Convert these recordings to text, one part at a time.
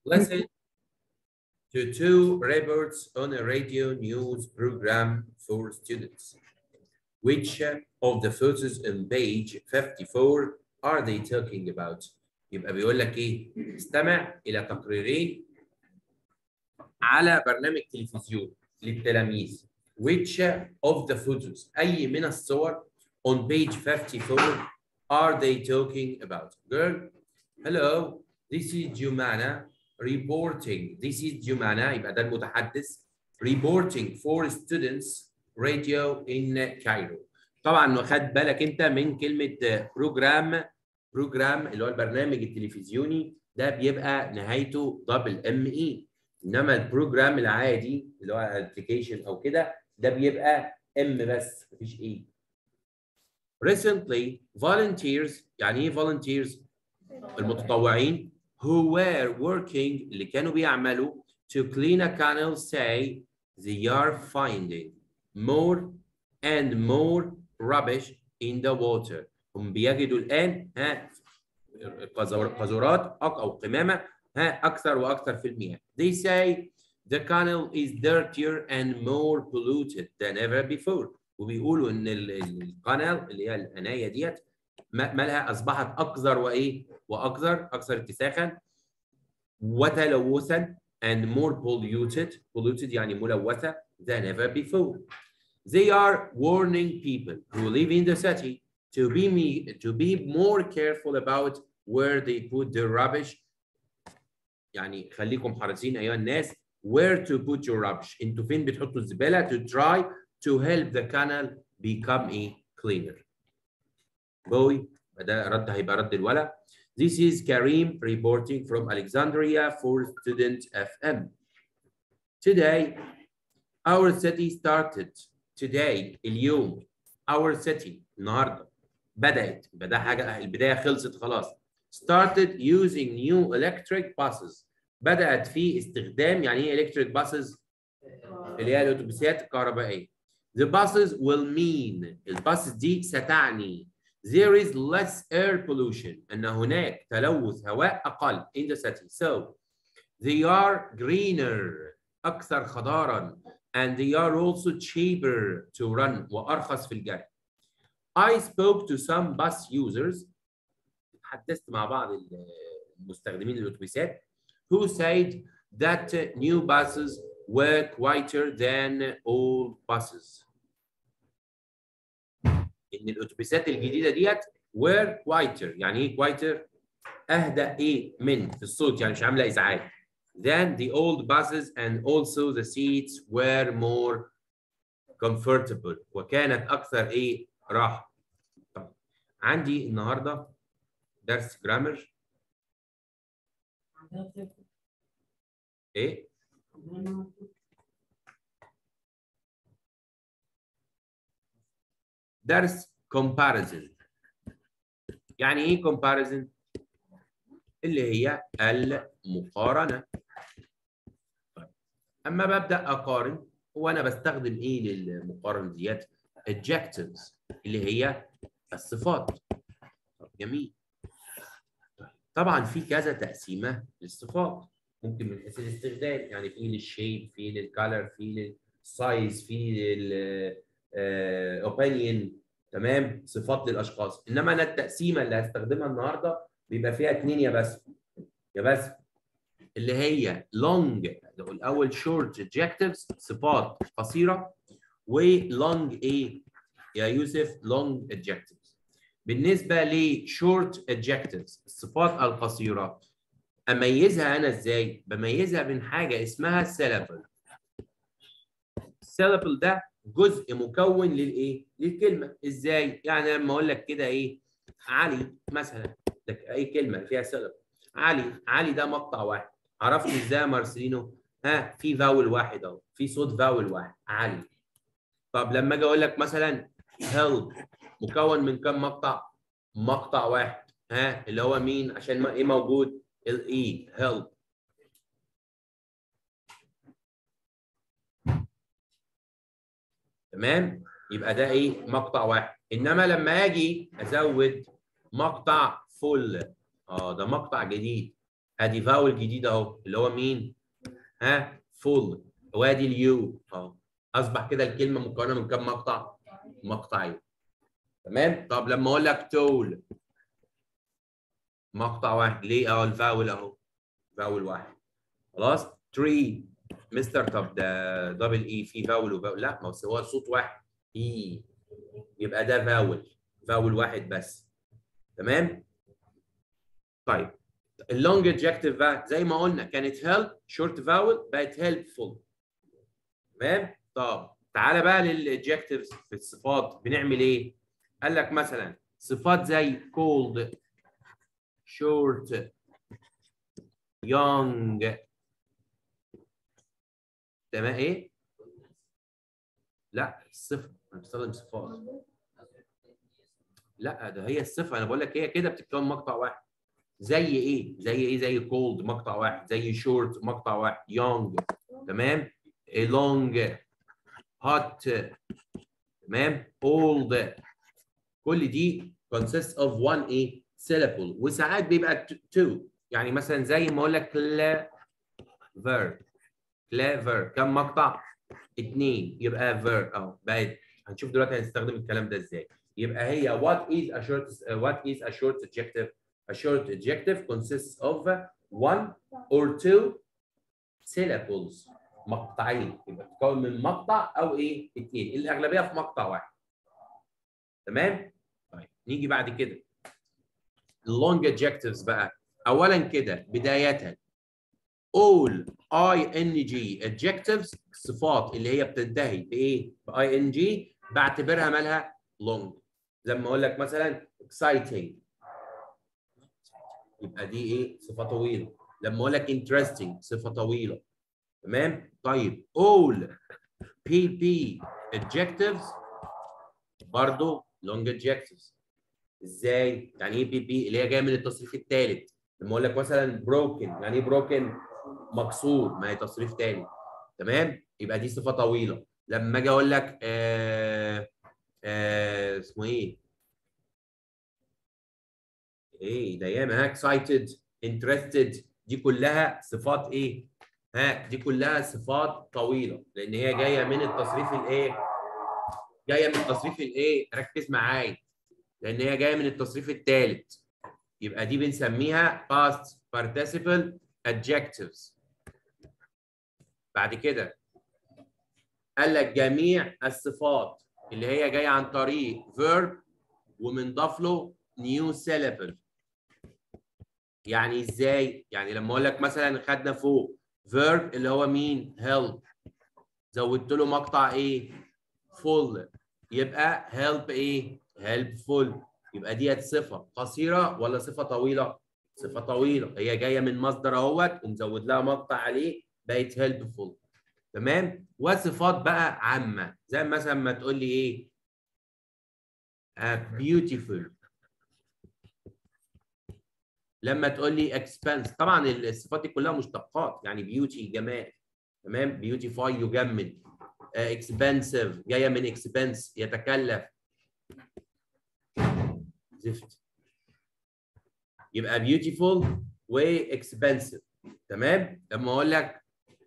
Listen to two reports on a radio news program for students. Which of the photos on page 54 are they talking about? يبقى بيقول لك ايه؟ استمع الى تقريرين على برنامج تلفزيون للتلاميذ. Which of the photos أي من الصور on page 54 are they talking about? Girl, hello, this is Jumana reporting. This is Jumana يبقى ده المتحدث reporting for students radio in Cairo. طبعا خد بالك انت من كلمه بروجرام بروجرام اللي هو البرنامج التلفزيوني ده بيبقى نهايته دبل ام اي انما البروجرام العادي اللي هو ابلكيشن او كده ده بيبقى ام بس مفيش اي recently volunteers يعني ايه volunteers المتطوعين who were working اللي كانوا بيعملوا to clean a canal say they are finding more and more rubbish in the water هم بيجدوا الآن ها قذورات أو قمامة ها أكثر وأكثر في المياه. They say the canal is dirtier and more polluted than ever before. وبيقولوا إن القنال اللي هي القناية ديت مالها أصبحت أقذر وإيه؟ وأقذر أكثر اتساخا وتلوثا and more polluted polluted يعني ملوثة than ever before. They are warning people who live in the city to be me, to be more careful about where they put their rubbish. يعني خليكم حريصين أيها الناس where to put your rubbish. أنتوا فين بتحطوا الزبالة to try to help the canal become a cleaner. بوي ده رد هيبقى رد الولد. This is Karim reporting from Alexandria for Student FM. Today, our city started today اليوم our city النهارده بدأت يبقى ده حاجة البداية خلصت خلاص started using new electric buses بدأت في استخدام يعني ايه electric buses اللي هي الأتوبيسات الكهربائية the buses will mean الباصز دي ستعني there is less air pollution أن هناك تلوث هواء أقل in the city so they are greener أكثر خضارا and they are also cheaper to run وأرخص في الجري. I spoke to some bus users تحدثت مع بعض المستخدمين الأتوبيسات who said that new buses were quieter than old buses. إن الأتوبيسات الجديدة ديت were quieter يعني إيه quieter؟ أهدأ إيه من في الصوت يعني مش عاملة إزعاج. Then the old buses and also the seats were more comfortable وكانت أكثر إيه راحة. طيب عندي النهارده درس جرامر إيه؟ درس comparison يعني إيه comparison؟ اللي هي المقارنة اما ببدا اقارن هو انا بستخدم ايه للمقارنه ديت adjectives اللي هي الصفات طب جميل طبعا في كذا تقسيمه للصفات ممكن من حيث الاستخدام يعني في للشيب في للكالر في للسايز في للاوبينيون تمام صفات للاشخاص انما انا التقسيمه اللي هستخدمها النهارده بيبقى فيها اثنين يا بس يا بس اللي هي long الاول short adjectives صفات قصيره ولونج ايه يا يوسف long adjectives بالنسبه ل short adjectives الصفات القصيره اميزها انا ازاي بميزها من حاجه اسمها syllable syllable ده جزء مكون للايه للكلمه ازاي يعني لما اقول لك كده ايه علي مثلا اي كلمه فيها syllable علي علي ده مقطع واحد عرفت ازاي يا مارسيلينو ها في فاول واحد اهو في صوت فاول واحد علي طب لما اجي اقول لك مثلا هيلب مكون من كم مقطع مقطع واحد ها اللي هو مين عشان ما ايه موجود الاي هيلب تمام يبقى ده ايه مقطع واحد انما لما اجي ازود مقطع فل اه ده مقطع جديد ادي فاول جديد اهو اللي هو مين؟ ها فول وادي اليو اهو اصبح كده الكلمه مكونه من كام مقطع؟ مقطعين تمام؟ طب لما اقول لك تول مقطع واحد ليه؟ اهو الفاول اهو فاول واحد خلاص؟ تري مستر طب ده دبل اي في فاول وفاول لا ما هو صوت واحد اي يبقى ده فاول فاول واحد بس تمام؟ طيب اللونج ادجكتيف بقى زي ما قلنا كانت هيلب شورت فاول بقت هيلبفول تمام طب تعالى بقى للادجكتيفز في الصفات بنعمل ايه قال لك مثلا صفات زي cold short young تمام ايه لا الصفه انا بستخدم صفات لا ده هي الصفه انا بقول لك هي كده بتتكون مقطع واحد زي ايه؟ زي ايه؟ زي كولد مقطع واحد، زي شورت مقطع واحد، يونج تمام؟ لونج هوت تمام؟ اولد كل دي consists of one ايه؟ syllable وساعات بيبقى two يعني مثلا زي ما اقول لك clever clever كم مقطع؟ اثنين يبقى ver اهو بقت هنشوف دلوقتي هنستخدم الكلام ده ازاي يبقى هي what is a short what is a short adjective A short adjective consists of one or two syllables مقطعين يبقى تتكون من مقطع او ايه؟ اثنين الاغلبيه في مقطع واحد. تمام؟ طيب نيجي بعد كده. اللونج adjectives بقى اولا كده بدايه all ing adjectives الصفات اللي هي بتنتهي بايه؟ باي ان جي بعتبرها مالها long. لما اقول لك مثلا exciting يبقى دي ايه صفه طويله لما اقول لك interesting صفه طويله تمام طيب all PP adjectives برضه long adjectives ازاي يعني ايه بي بي اللي هي جايه من التصريف الثالث لما اقول لك مثلا broken يعني ايه broken مكسور ما هي تصريف ثاني تمام يبقى دي صفه طويله لما اجي اقول لك آه آه اسمه ايه ايه ده ياما ها excited interested دي كلها صفات ايه؟ ها دي كلها صفات طويله لان هي جايه من التصريف الايه؟ جايه من التصريف الايه؟ ركز معايا لان هي جايه من التصريف الثالث يبقى دي بنسميها past participle adjectives بعد كده قال لك جميع الصفات اللي هي جايه عن طريق verb ومنضاف له new syllable يعني ازاي؟ يعني لما اقول لك مثلا خدنا فوق verb اللي هو مين؟ help زودت له مقطع ايه؟ full يبقى help ايه؟ helpful يبقى ديت صفه قصيره ولا صفه طويله؟ صفه طويله هي جايه من مصدر اهوت ومزود لها مقطع عليه بقت helpful تمام؟ وصفات بقى عامه زي مثلا ما تقول لي ايه؟ uh, beautiful لما تقول لي اكسبنس طبعا الصفات دي كلها مشتقات يعني بيوتي جمال تمام بيوتيفاي يجمل اكسبنسيف جايه من اكسبنس يتكلف زفت يبقى بيوتيفول واكسبنسيف تمام لما اقول لك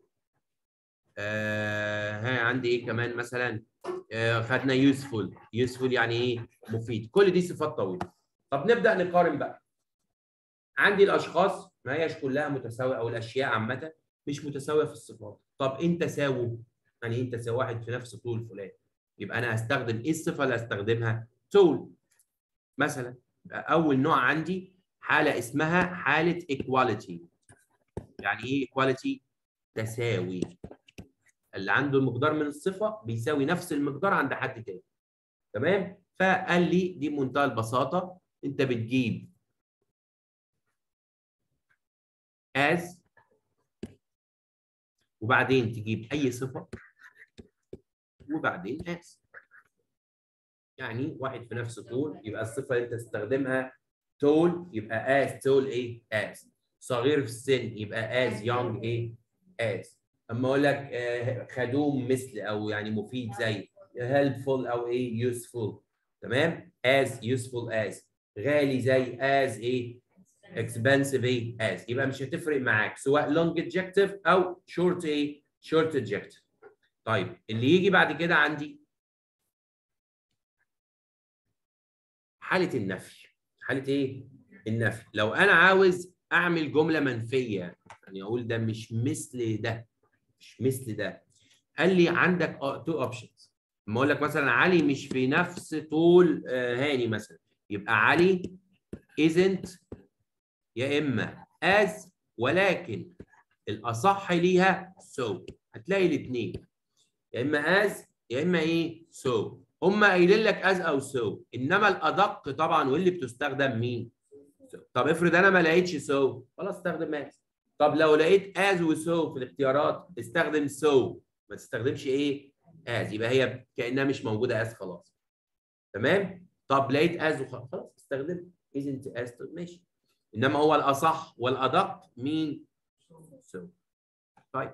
آه ها عندي ايه كمان مثلا آه خدنا يوسفول يوسفول يعني ايه مفيد كل دي صفات طويله طب نبدا نقارن بقى عندي الاشخاص ما هياش كلها متساويه او الاشياء عامه مش متساويه في الصفات طب انت ساووا يعني انت ساوي واحد في نفس طول فلان يبقى انا هستخدم ايه الصفه اللي هستخدمها تول مثلا اول نوع عندي حاله اسمها حاله ايكواليتي يعني ايه ايكواليتي تساوي اللي عنده مقدار من الصفه بيساوي نفس المقدار عند حد تاني تمام فقال لي دي بمنتهى البساطه انت بتجيب as وبعدين تجيب اي صفه وبعدين as يعني واحد في نفس طول يبقى الصفه اللي انت تستخدمها تول يبقى as تول ايه as صغير في السن يبقى as young ايه as اما اقول لك آه خدوم مثل او يعني مفيد زي helpful او ايه useful تمام as useful as غالي زي as ايه expensive ايه as يبقى مش هتفرق معاك سواء long adjective او short ايه short adjective طيب اللي يجي بعد كده عندي حالة النفي حالة ايه النفي لو انا عاوز اعمل جملة منفية يعني اقول ده مش مثل ده مش مثل ده قال لي عندك تو اوبشنز لما اقول لك مثلا علي مش في نفس طول هاني مثلا يبقى علي isn't يا اما as ولكن الاصح ليها so هتلاقي الاثنين يا اما as يا اما ايه so هم قايلين لك as او so انما الادق طبعا واللي بتستخدم مين so. طب افرض انا ما لقيتش so خلاص استخدم as طب لو لقيت as وسو في الاختيارات استخدم so ما تستخدمش ايه as يبقى هي كانها مش موجوده as خلاص تمام طب لقيت as وخلاص خلاص استخدم isn't as طب ماشي انما هو الاصح والادق مين so طيب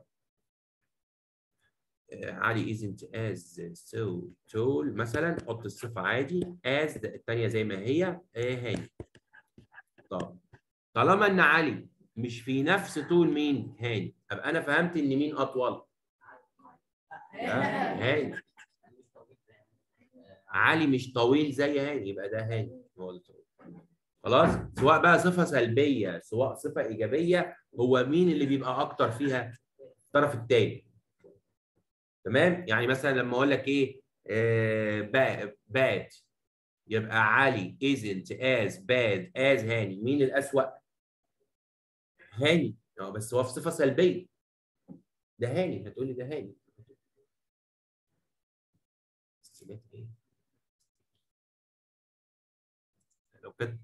علي isn't as so tall مثلا حط الصفه عادي as الثانيه زي ما هي هاني طب طالما ان علي مش في نفس طول مين هاني ابقى انا فهمت ان مين اطول هاني علي مش طويل زي هاني يبقى ده هاني هو اللي طويل خلاص سواء بقى صفه سلبيه سواء صفه ايجابيه هو مين اللي بيبقى اكتر فيها الطرف الثاني تمام يعني مثلا لما اقول لك ايه آه باد يبقى علي isn't as bad as هاني مين الاسوأ هاني اه بس هو في صفه سلبيه ده هاني هتقولي ده هاني ايه لو كنت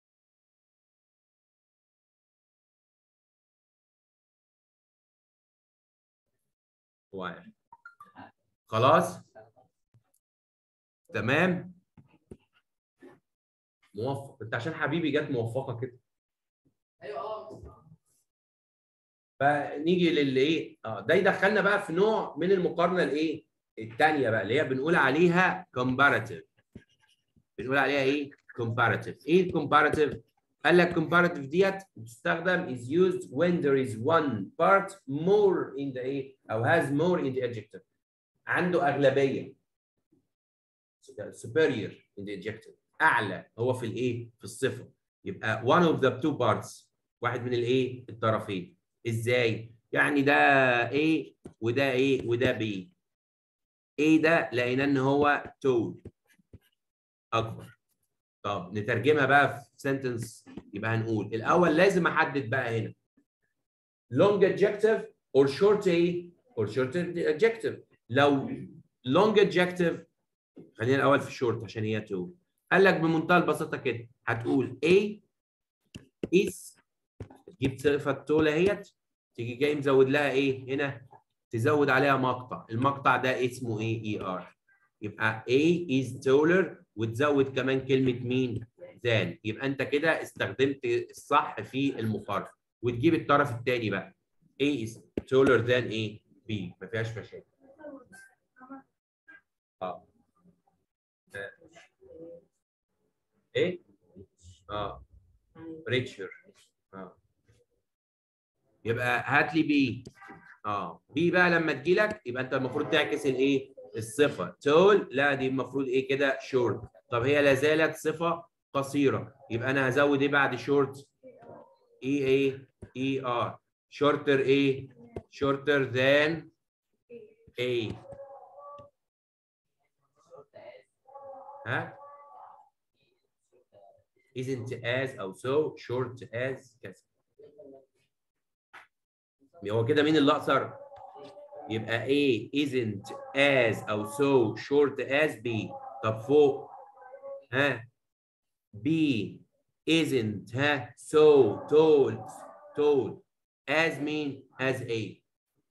هو خلاص تمام موفق انت عشان حبيبي جت موفقه كده ايوه اه فنيجي للي ايه اه ده يدخلنا بقى في نوع من المقارنه الايه الثانيه بقى اللي هي بنقول عليها comparative بنقول عليها ايه comparative ايه الكومباراتيف قال لك comparative ديت بتستخدم is used when there is one part more in the ايه او has more in the adjective عنده اغلبيه superior in the adjective اعلى هو في الايه في الصفه يبقى one of the two parts واحد من الايه الطرفين ازاي يعني ده A وده A وده B A ده لقينا ان هو tall اكبر طب نترجمها بقى في سنتنس يبقى هنقول الاول لازم احدد بقى هنا long adjective or short A or short adjective لو long adjective خلينا الاول في short عشان هي tall قال لك بمنتهى البساطه كده هتقول A is تجيب صفه تول اهيت تيجي جاي مزود لها ايه هنا تزود عليها مقطع المقطع ده اسمه ايه اي ار يبقى A is taller وتزود كمان كلمه مين than يبقى انت كده استخدمت الصح في المقارنه وتجيب الطرف الثاني بقى A is taller than ايه B ما فيهاش مشاكل اه ايه اه ريتشر اه يبقى هات لي بي اه بي بقى لما تجي لك يبقى انت المفروض تعكس الايه الصفه تول لا دي المفروض ايه كده شورت طب هي لا زالت صفه قصيره يبقى انا هزود ايه بعد شورت اي اي اي ار شورتر ايه شورتر ذان اي ها isn't as او so short as كذا هو كده مين اللي اقصر؟ يبقى A isn't as او so short as B طب فوق ها B isn't ها so tall tall as مين؟ as A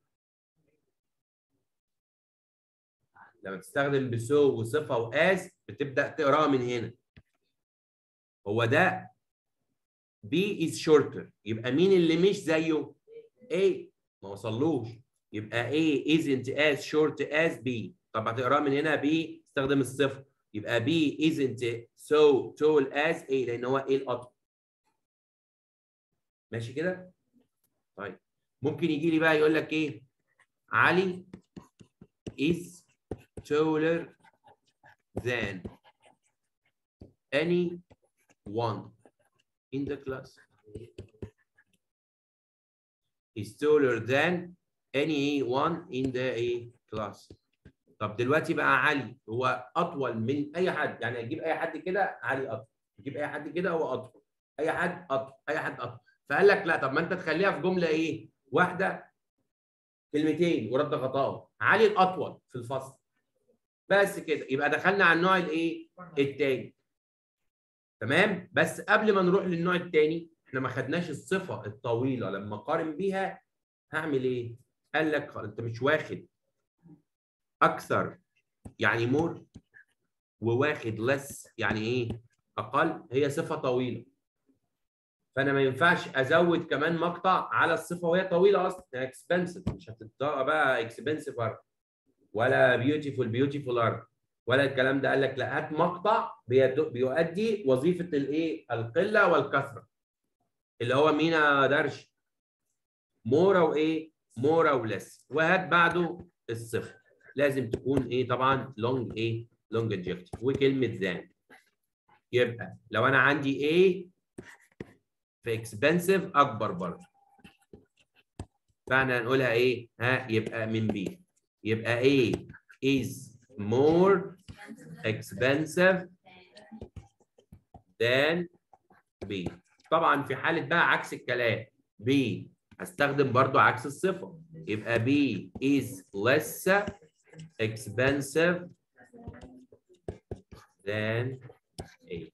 لما تستخدم بسو وصفه واز بتبدا تقراها من هنا هو ده B is shorter يبقى مين اللي مش زيه؟ A ما وصلوش يبقى A isn't as short as B طب هتقراها من هنا B استخدم الصفر يبقى B isn't so tall as A لان هو A الاطول ماشي كده طيب ممكن يجي لي بقى يقول لك ايه علي is taller than any one in the class is taller than any one in the a class طب دلوقتي بقى علي هو اطول من اي حد يعني اجيب اي حد كده علي اطول اجيب اي حد كده هو اطول اي حد اطول اي حد اطول فقال لك لا طب ما انت تخليها في جمله ايه واحده كلمتين ورد غطاهم علي الاطول في الفصل بس كده يبقى دخلنا على النوع الايه الثاني تمام بس قبل ما نروح للنوع الثاني احنا ما خدناش الصفه الطويله لما اقارن بيها هعمل ايه قال لك خلاص انت مش واخد اكثر يعني مور وواخد لس يعني ايه اقل هي صفه طويله فانا ما ينفعش ازود كمان مقطع على الصفه وهي طويله اصلا اكسبنسيف مش هتطلع بقى اكسبنسيف ارت ولا بيوتيفول بيوتيفول ارت ولا الكلام ده قال لك لا هات مقطع بيد- بيؤدي وظيفه الايه القله والكثره اللي هو مين يا درش مورا وايه مورا ولس وهات بعده الصفر لازم تكون ايه طبعا لونج ايه لونج adjective وكلمه ذان يبقى لو انا عندي ايه في expensive اكبر برضه فاحنا هنقولها ايه ها يبقى من بي يبقى A is more expensive than B طبعا في حالة بقى عكس الكلام B هستخدم برضو عكس الصفة يبقى B is less expensive than A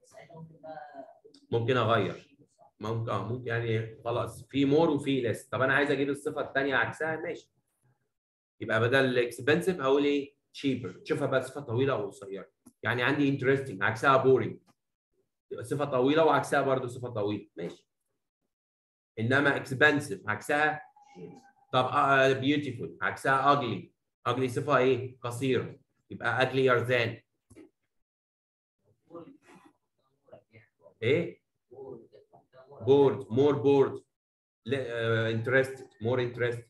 ممكن اغير ممكن اه ممكن يعني خلاص في مور وفي ليس طب انا عايز اجيب الصفه الثانيه عكسها ماشي يبقى بدل اكسبنسيف هقول ايه cheaper تشوفها بقى صفه طويله او قصيره يعني عندي interesting عكسها boring يبقى صفه طويله وعكسها برضو صفه طويله ماشي انما expensive عكسها طب uh, beautiful عكسها ugly ugly صفه ايه قصيره يبقى uglier than ايه bored more bored le- uh, interested more interested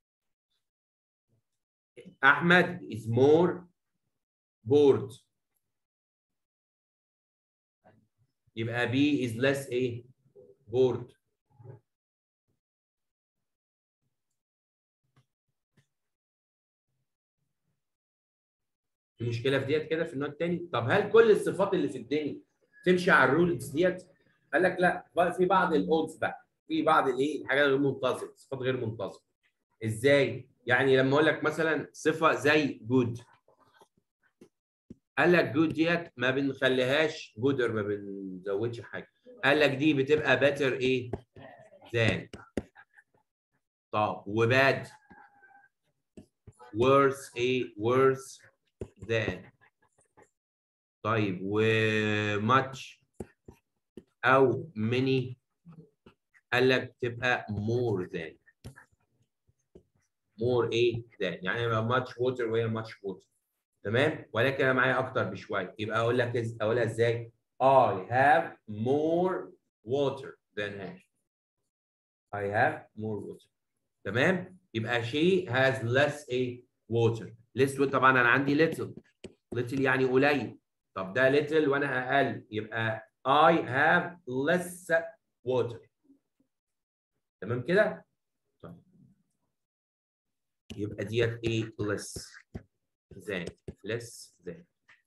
احمد is more bored يبقى B is less ايه bored في مشكله في ديت كده في النوع الثاني طب هل كل الصفات اللي في الدنيا تمشي على الرولز ديت قال لك لا بقى في بعض الاودز بقى في بعض الايه الحاجات غير منتظمه صفات غير منتظمه ازاي يعني لما اقول لك مثلا صفه زي جود قال لك جود ديت ما بنخليهاش جودر ما بنزودش حاجه قال لك دي بتبقى باتر ايه ذان طب وباد worse ايه worse than طيب وماتش او many قال لك تبقى more than more ايه than يعني يبقى much water وهي much water تمام ولكن انا معايا اكتر بشويه يبقى اقول لك إز- اقولها ازاي I have more water than her I have more water تمام يبقى she has less a water less طبعا انا عندي little little يعني قليل طب ده little وانا اقل يبقى I have less water تمام كده طيب يبقى ديت ايه less than less than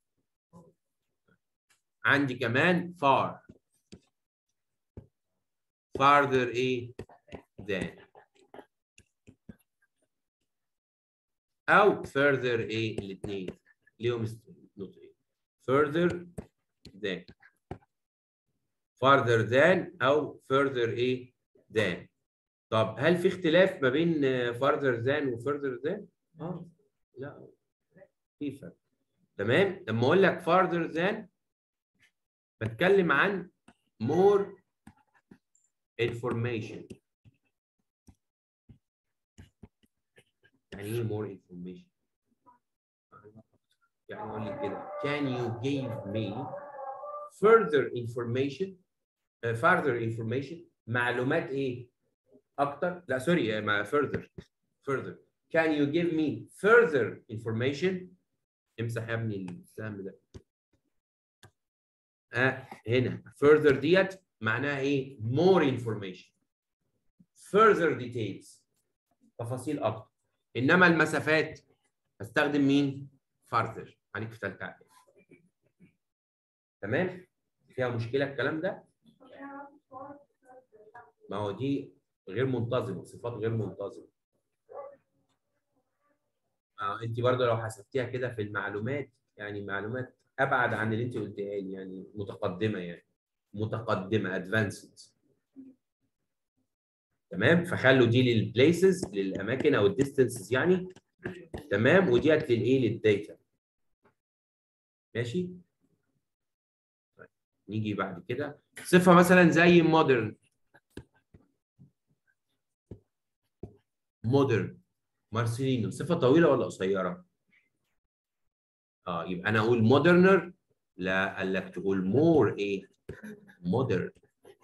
عندي كمان far farther ايه than او further ايه الاثنين ليهم نوت ايه further than farther than او further ايه than طب هل في اختلاف ما بين آه، farther than و further than؟ اه لا في فرق تمام لما اقول لك farther than بتكلم عن more information يعني ايه more information؟ يعني اقول لك كده can you give me further information uh, further information معلومات ايه اكتر لا سوري ما further further can you give me further information امسح يا ابني السهم ده آه هنا further ديت معناها ايه more information further details تفاصيل اكتر انما المسافات هستخدم مين farther عليك في ثالثه اعدادي تمام فيها مشكله الكلام ده ما هو دي غير منتظمه صفات غير منتظمه آه انت برضه لو حسبتيها كده في المعلومات يعني معلومات ابعد عن اللي انت قلتيها لي يعني متقدمه يعني متقدمه ادفانسد تمام فخلوا دي للبليسز للاماكن او الديستنسز يعني تمام وديت للايه للداتا ماشي طيب نيجي بعد كده صفه مثلا زي مودرن مودرن مارسيلينو صفه طويله ولا قصيره اه يبقى انا اقول مودرنر لا قال لك تقول مور ايه مودرن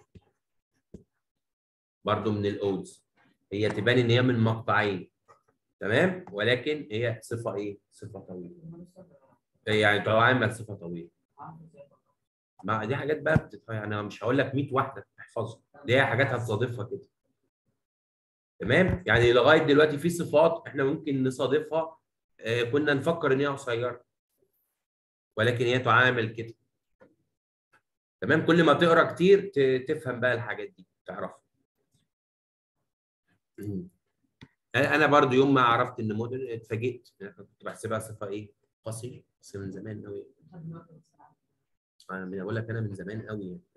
برضو من الاودز هي تبان ان هي من مقطعين تمام ولكن هي صفه ايه صفه طويله يعني تعامل صفه طويله ما دي حاجات بقى بتتفهم يعني انا مش هقول لك 100 واحده تحفظها دي هي حاجات هتصادفها كده تمام يعني لغايه دلوقتي في صفات احنا ممكن نصادفها آه كنا نفكر ان هي قصيره ولكن هي تعامل كده تمام كل ما تقرا كتير تفهم بقى الحاجات دي تعرفها انا برضو يوم ما عرفت ان مودرن اتفاجئت كنت بحسبها صفه ايه قصيره بس من زمان قوي انا بقول لك انا من زمان قوي يعني.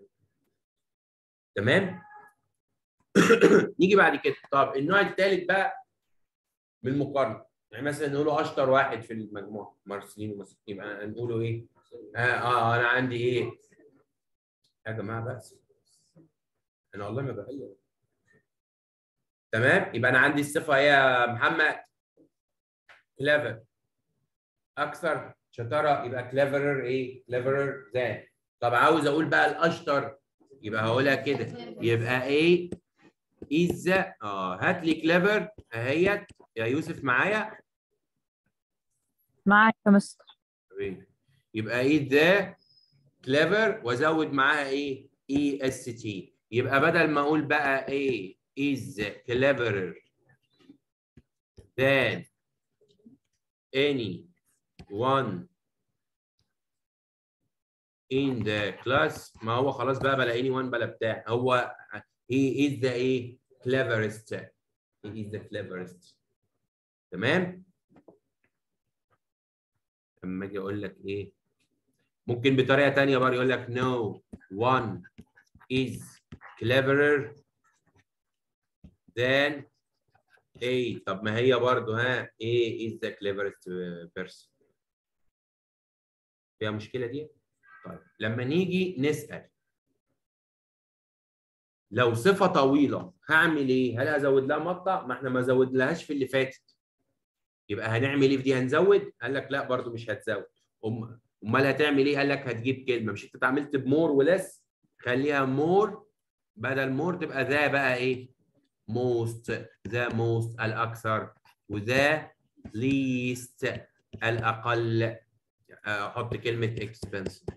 تمام نيجي بعد كده طب النوع الثالث بقى من المقارنه يعني مثلا نقوله اشطر واحد في المجموعه مارسيلينو مثلا يبقى نقوله ايه؟ آه, اه انا عندي ايه؟ يا جماعه بس انا والله ما بغير تمام يبقى انا عندي الصفه هي يا محمد كليفر اكثر شطاره يبقى كليفرر ايه؟ كليفرر ذان طب عاوز اقول بقى الاشطر يبقى هقولها كده يبقى ايه؟ از اه هات لي كليفر اهيت يا يوسف معايا معاك يا مستر يبقى ايه ذا كليفر وازود معاها ايه اي اس تي يبقى بدل ما اقول بقى ايه is cleverer than any one in the class ما هو خلاص بقى بلا any one بلا بتاع هو he is the ايه cleverest he is the cleverest تمام لما اجي اقول لك ايه ممكن بطريقه ثانيه برضه يقول لك no one is cleverer than A طب ما هي برضه ها A is the cleverest person فيها مشكله دي طيب لما نيجي نسال لو صفه طويله هعمل ايه هل هزود لها مقطع ما احنا ما زودناهاش في اللي فاتت يبقى هنعمل ايه في دي هنزود قال لك لا برضو مش هتزود أم امال هتعمل ايه قال لك هتجيب كلمه مش انت اتعاملت بمور ولس خليها مور بدل مور تبقى ذا بقى ايه most ذا most الاكثر وذا least الاقل احط كلمه expensive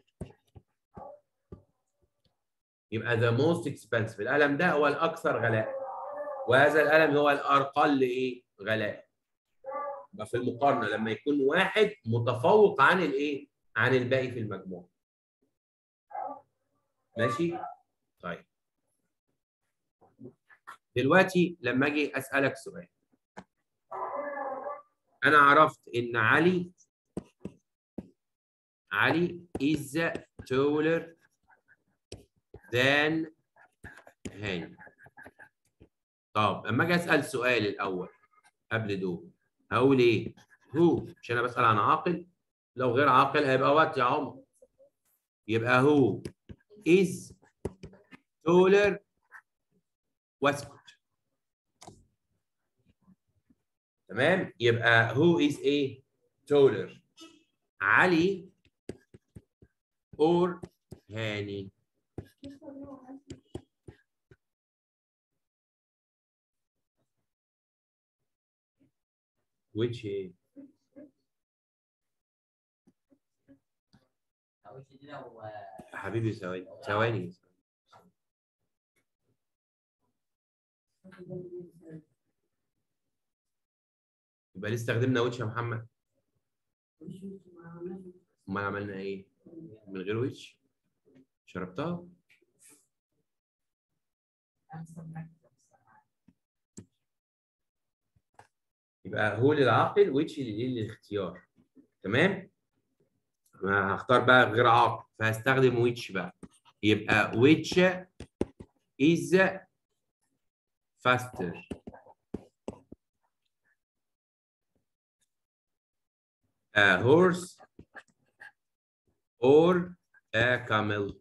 يبقى the most expensive القلم ده هو الاكثر غلاء وهذا القلم هو الاقل ايه غلاء يبقى في المقارنه لما يكون واحد متفوق عن الايه عن الباقي في المجموعه ماشي طيب دلوقتي لما اجي اسالك سؤال انا عرفت ان علي علي is taller than هاني طب اما اجي اسال سؤال الاول قبل دول هقول ايه هو مش انا بسال عن عاقل لو غير عاقل هيبقى وات يا عمر يبقى هو is taller واسكت تمام يبقى who is a taller علي or هاني which ايه أو شيء لو حبيبي ثواني ثواني يبقى ليه استخدمنا ويتش يا محمد امال عملنا ايه من غير ويتش شربتها يبقى هو للعاقل ويتش للاختيار تمام أنا هختار بقى غير عاقل فهستخدم ويتش بقى يبقى which is faster a horse or a camel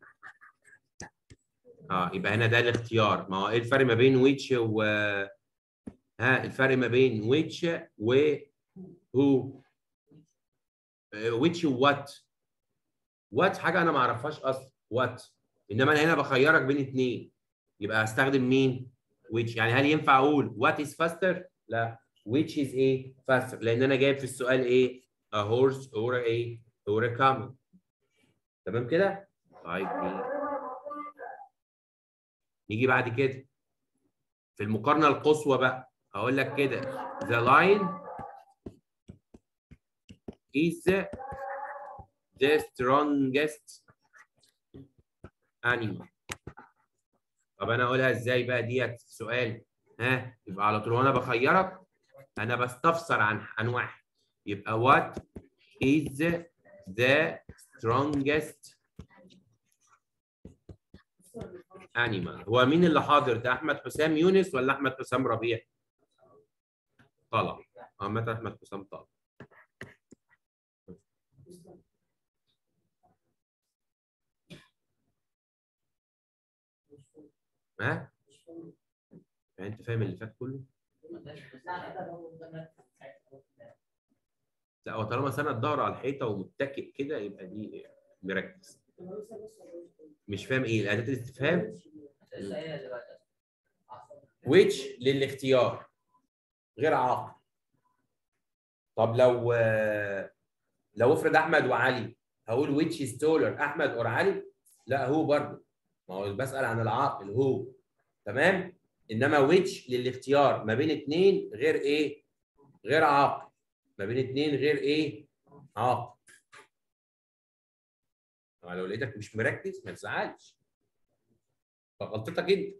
اه يبقى هنا ده الاختيار ما هو ايه الفرق ما بين which و ها الفرق ما بين which و who آه، which و what what حاجه انا ما اعرفهاش اصلا what انما انا هنا بخيرك بين اثنين يبقى هستخدم مين which يعني هل ينفع اقول what is faster لا which is ايه faster لان انا جايب في السؤال ايه a horse or a or a camel تمام كده طيب نيجي. نيجي بعد كده في المقارنه القصوى بقى هقول لك كده the lion is the strongest animal طب انا اقولها ازاي بقى ديت سؤال ها يبقى على طول وانا بخيرك انا بستفسر عن عن واحد يبقى what is the strongest animal هو مين اللي حاضر ده احمد حسام يونس ولا احمد حسام ربيع طلع عامة احمد حسام طلع ها يعني انت فاهم اللي فات كله لا هو طالما سند ظهره على الحيطه ومتكئ كده يبقى دي مركز مش فاهم ايه الاداه الاستفهام which للاختيار غير عاقل طب لو لو افرض احمد وعلي هقول which is taller احمد اور علي لا هو برضه ما هو بسال عن العاقل هو تمام انما which للاختيار ما بين اثنين غير ايه غير عاقل ما بين اثنين غير ايه عاقل طبعا لو لقيتك مش مركز ما تزعلش فغلطتك انت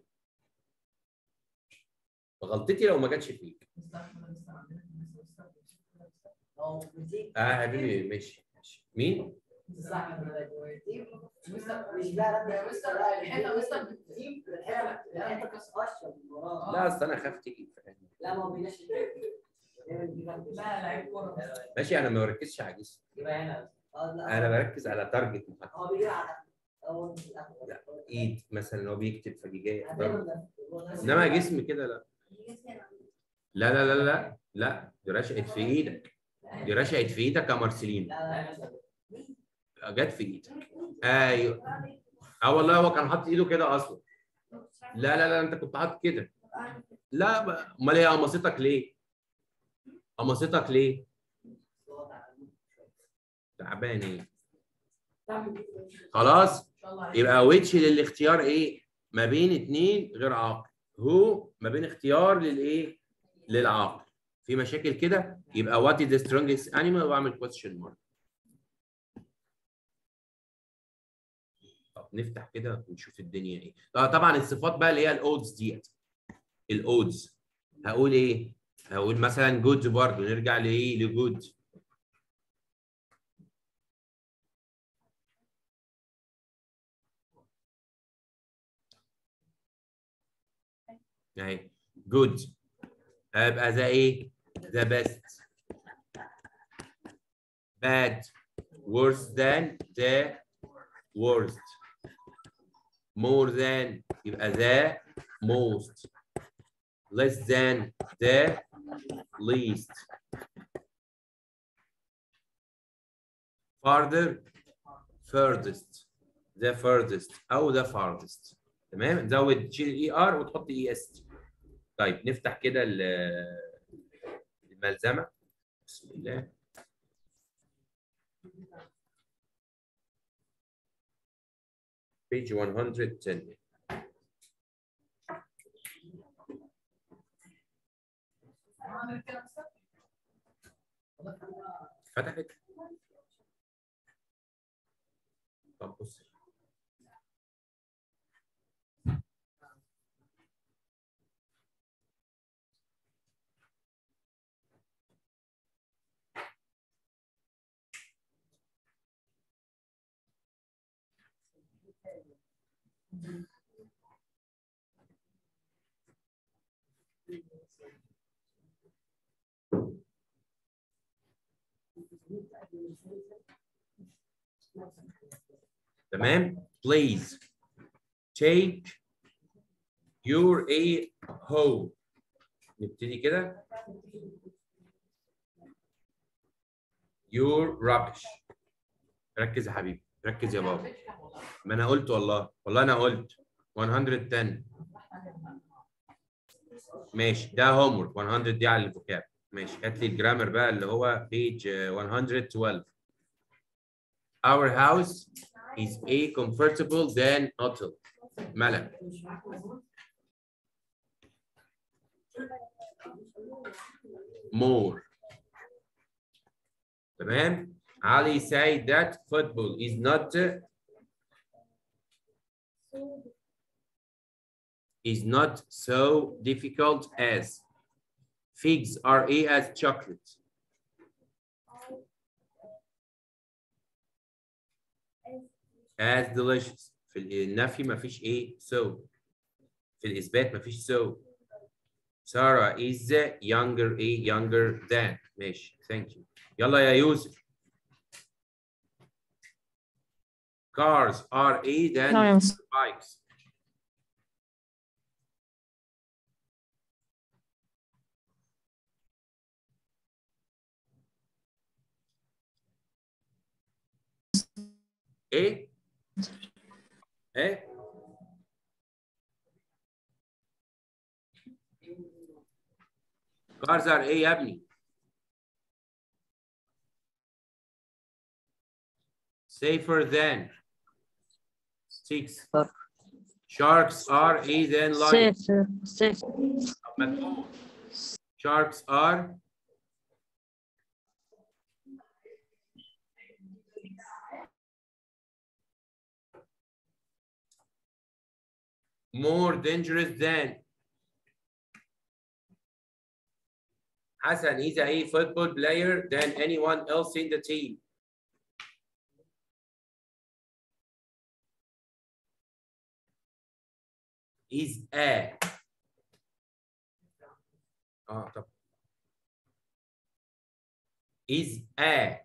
فغلطتي لو ما جاتش فيك اه يا حبيبي ماشي ماشي مين لا اصل انا خاف تيجي لا ما بيناش ماشي انا ما بركزش على جسمي يبقى هنا اه لا انا بركز على تارجت محدد هو بيجي على هو لا. ايد مثلا هو بيكتب فجيجيه انما انما جسم كده لا لا لا لا لا لا دي رشقت في ايدك دي رشقت في ايدك يا مارسيلينو جت في ايدك ايوه اه والله هو كان حاطط ايده كده اصلا لا لا لا انت كنت حاطط كده لا ب- امال هي قمصتك ليه؟ قمصتك ليه؟ تعبان ايه؟ خلاص يبقى ويتش للاختيار ايه؟ ما بين اتنين غير عاقل هو ما بين اختيار للايه؟ للعاقل في مشاكل كده يبقى وات از ذا سترونجست انيمال واعمل كويستشن مارك طب نفتح كده ونشوف الدنيا ايه آه طبعا الصفات بقى اللي هي الاودز ديت الاودز هقول ايه؟ هقول مثلا جود برضه نرجع لايه؟ لجود اهي جود هيبقى ذا ايه؟ ذا بيست bad worse than the worst more than يبقى the most less than the least farther furthest the furthest او the farthest تمام نزود تشيل الاي ار وتحط اي اس طيب نفتح كده ال- الملزمه بسم الله page 110 فتحت طب بص تمام please take your a home نبتدي كده your rubbish ركز يا حبيبي ركز يا بابا ما انا قلت والله والله انا قلت 110 ماشي ده هوم ورك 100 دي على الفوكاب ماشي هات لي الجرامر بقى اللي هو page 112 Our house is a comfortable than hotel. ملك more تمام Ali said that football is not is not so difficult as figs are a as chocolate as delicious في النفي ما فيش ايه so في الاثبات ما فيش so Sarah is younger a younger than ماشي thank you يلا يا يوسف cars are a than نعم يا مستر. bikes ايه ايه cars are ايه يا ابني safer than six sharks are a than lions صفر صفر مكتوب sharks are more dangerous than Hassan is a football player than anyone else in the team. Is a اه طب is a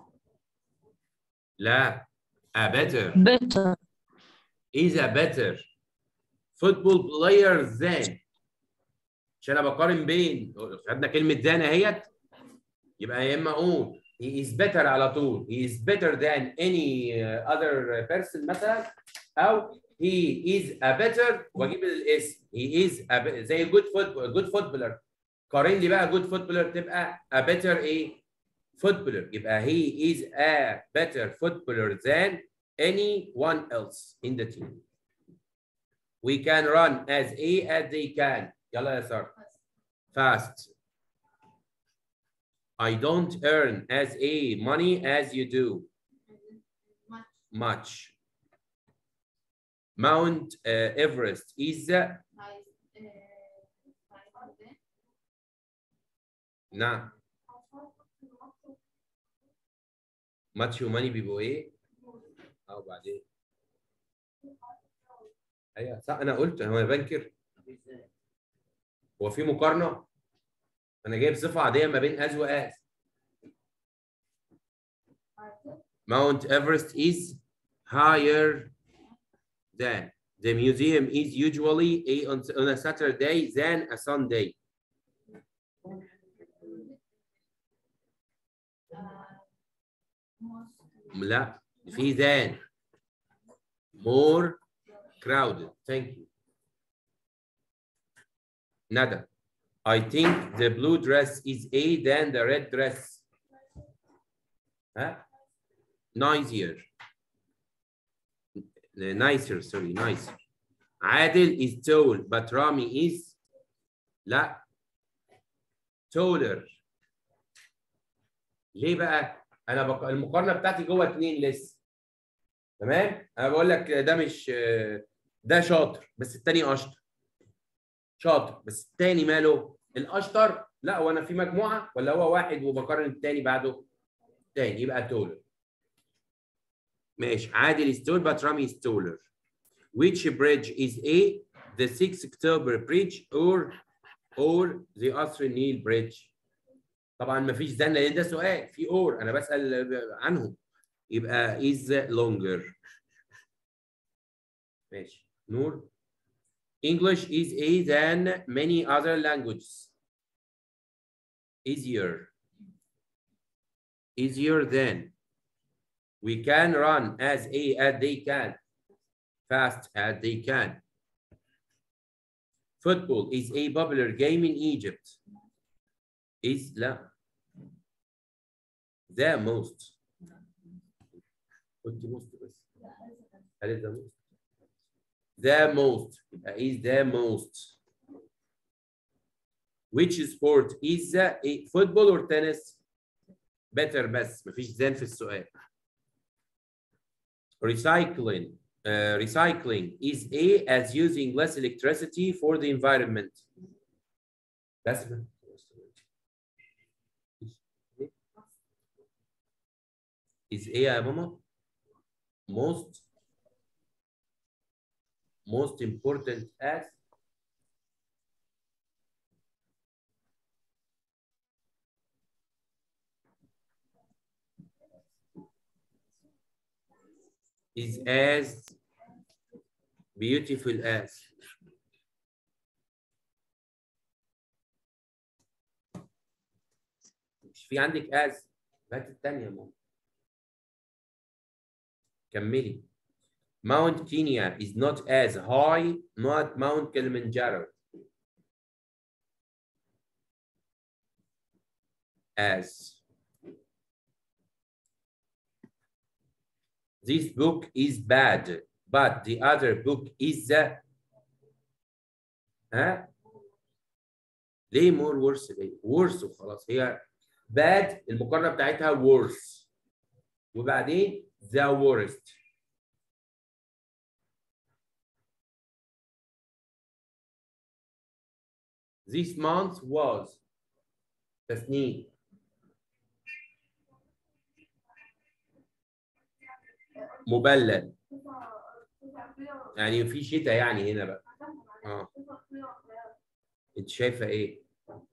لا a better better is a better football player than عشان انا بقارن بين خدنا كلمه than اهيت يبقى يا اما اقول he is better على طول he is better than any uh, other person مثلا او he is a better واجيب الاسم he is a be- زي good football good footballer قارن لي بقى good footballer تبقى a better ايه footballer يبقى he is a better footballer than anyone else in the team we can run as a as they can يلا يا سارة fast I don't earn as a money as you do much Mount uh, Everest is uh, نعم much money بيبقوا ايه او بعدين ايوه صح انا قلت هو انا بنكر هو في مقارنه انا جايب صفه عاديه ما بين as و as Mount Everest is higher than the museum is usually a on, on a Saturday than a Sunday لا في than more crowded thank you ندى I think the blue dress is A than the red dress ها noisier nicer sorry nicer عادل is tall but رامي is لا taller ليه بقى؟ انا بق... المقارنه بتاعتي جوه اتنين لسه تمام؟ انا بقول لك ده مش ده شاطر بس التاني اشطر شاطر بس التاني ماله؟ الاشطر لا هو انا في مجموعه ولا هو واحد وبقارن التاني بعده؟ تاني يبقى taller ماشي عادل is tall but رامي is taller which bridge is A the 6 October bridge or or the قصر النيل bridge طبعا ما فيش زن لان ده سؤال في اور انا بسال عنهم يبقى is longer ماشي نور English is a than many other languages easier easier than we can run as a as they can fast as they can football is a popular game in Egypt is لا the most قلت most بس هل the most the most يبقى is the most which sport is the football or tennis better بس مفيش زان في السؤال recycling uh, recycling is A as using less electricity for the environment بس is ايه يا ماما most most important as is as beautiful as مش في عندك as هات الثانية يا ماما كملي Mount Kenya is not as high not Mount Kilimanjaro as this book is bad but the other book is the ها ليه more worse ليه worse وخلاص هي bad المقارنة بتاعتها worse وبعدين the worst This month was تسنيم مبلل يعني في شتاء يعني هنا بقى اه انت شايفه ايه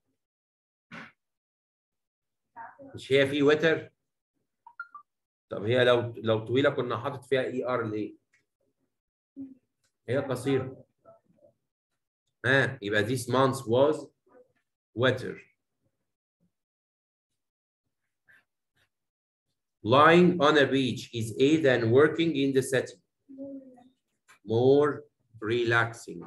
مش هي في وتر طب هي لو لو طويله كنا حاطط فيها اي ار ليه هي قصيره ها يبقى this month was wetter lying on a beach is a than working in the city more relaxing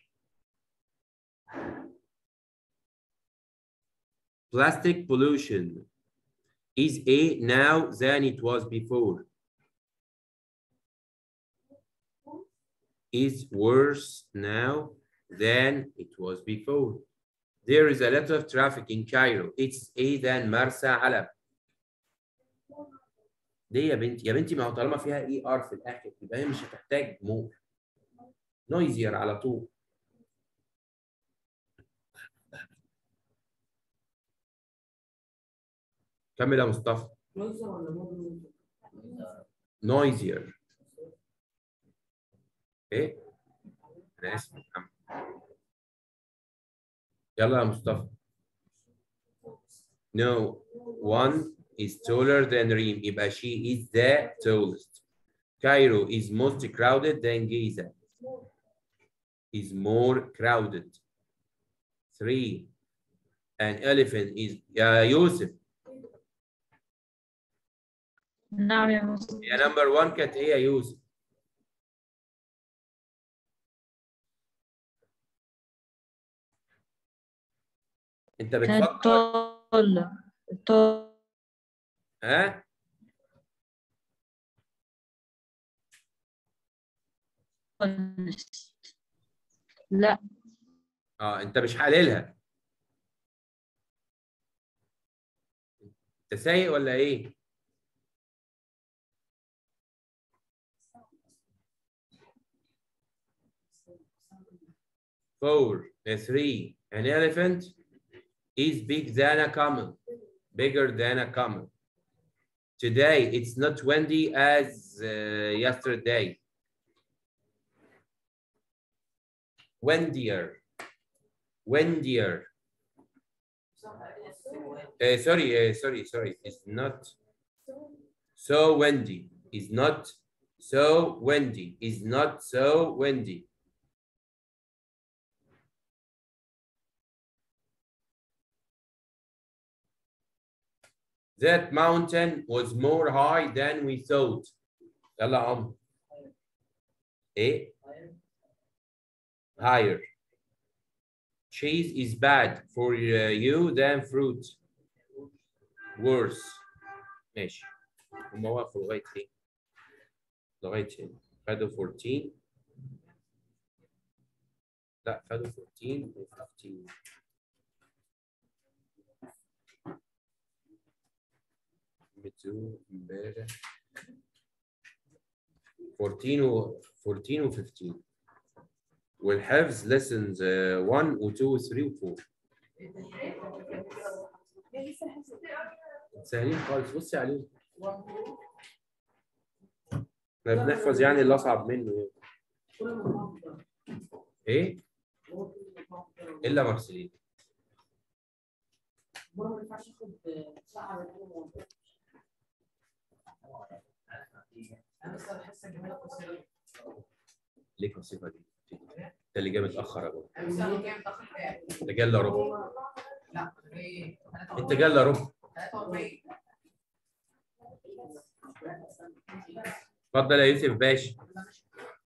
plastic pollution is a now than it was before is worse now than it was before. There is a lot of traffic in Cairo. It's A than مرسى علم. ليه يا بنتي؟ يا بنتي ما هو طالما فيها اي ار في الاخر يبقى هي مش هتحتاج مور. نويزير على طول. كمل يا مصطفى. نويزير. ايه؟ انا اسف محمد. يلا يا مصطفى. No, one is taller than Reem. يبقى she is the tallest. Cairo is most crowded than Giza. Is more crowded. Three. An elephant is يا يوسف. نعم يا مصطفى يا نمبر 1 كانت ايه يا يوسف؟ انت كانت بتفكر طالة طالة ها؟ honest لا اه انت مش حللها انت سايق ولا ايه؟ Four, uh, three. An elephant is big than a camel, bigger than a camel. Today, it's not windy as uh, yesterday. Windier, windier. Uh, sorry, uh, sorry, sorry. It's not so windy. It's not so windy. It's not so windy. That mountain was more high than we thought. يلا يا عمرو. ايه؟ Higher. Cheese is bad for uh, you than fruit. Worse. ماشي. هم وقفوا لغاية ايه؟ لغاية هنا. خدوا 14. لا خدوا 14 و 15. متزو امبارح 14 و 14 و 15 والحفظ lessons 1 و 2 و 3 و 4 سهلين خالص بصي عليهم احنا بنحفظ يعني اللي اصعب منه يعني. ايه الا مارسيلين ما ينفعش اخد ساعه من انا بس بحس الجمال قصيره ليك الصفه دي انت اللي جاي متاخر يا بابا بس انا كام دخل كام؟ انت جاي الا ربع لا ايه انت جاي الا ربع 43 اتفضل يا يوسف باشا